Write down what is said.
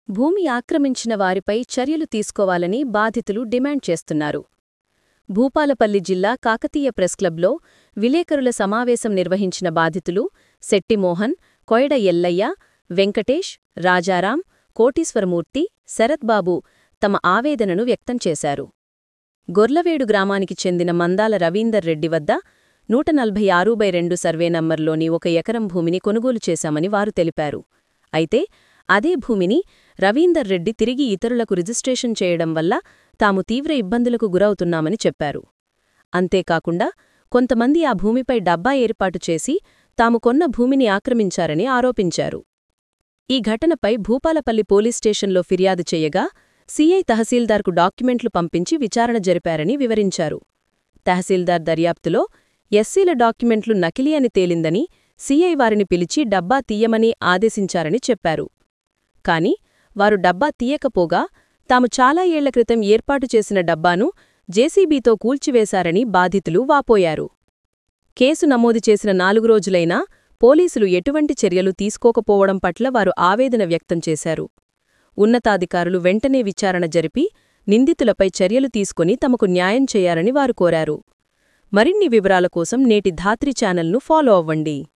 భూమి ఆక్రమించిన వారిపై చర్యలు తీసుకోవాలని బాధితులు డిమాండ్ చేస్తున్నారు భూపాలపల్లి జిల్లా కాకతీయ ప్రెస్క్లబ్లో విలేకరుల సమావేశం నిర్వహించిన బాధితులు శెట్టిమోహన్ కొయడ ఎల్లయ్య వెంకటేష్ రాజారాం కోటీశ్వరమూర్తి శరత్బాబు తమ ఆవేదనను వ్యక్తం చేశారు గొర్లవేడు గ్రామానికి చెందిన మందాల రవీందర్ రెడ్డి వద్ద నూట నలభై ఆరు బై రెండు సర్వే నంబర్లోని ఒక ఎకరం భూమిని కొనుగోలు చేశామని వారు తెలిపారు అయితే అదే భూమిని రవీందర్ రెడ్డి తిరిగి ఇతరులకు రిజిస్ట్రేషన్ చేయడం వల్ల తాము తీవ్ర ఇబ్బందులకు గురవుతున్నామని చెప్పారు అంతేకాకుండా కొంతమంది ఆ భూమిపై డబ్బా ఏర్పాటు చేసి తాము కొన్న భూమిని ఆక్రమించారని ఆరోపించారు ఈ ఘటనపై భూపాలపల్లి పోలీస్ స్టేషన్లో ఫిర్యాదు చేయగా సీఐ తహసీల్దార్కు డాక్యుమెంట్లు పంపించి విచారణ జరిపారని వివరించారు తహసీల్దార్ దర్యాప్తులో ఎస్సీల డాక్యుమెంట్లు నకిలీ అని తేలిందని సీఐ వారిని పిలిచి డబ్బా తీయమని ఆదేశించారని చెప్పారు కాని వారు డబ్బా తీయకపోగా తాము చాలా ఏళ్ల క్రితం ఏర్పాటు చేసిన డబ్బాను జేసీబీతో కూల్చివేశారని బాధితులు వాపోయారు కేసు నమోదు చేసిన నాలుగు రోజులైనా పోలీసులు ఎటువంటి చర్యలు తీసుకోకపోవడం పట్ల వారు ఆవేదన వ్యక్తం చేశారు ఉన్నతాధికారులు వెంటనే విచారణ జరిపి నిందితులపై చర్యలు తీసుకుని తమకు న్యాయం చేయాలని వారు కోరారు మరిన్ని వివరాల కోసం నేటి ధాత్రి ఛానల్ను ఫాలో అవ్వండి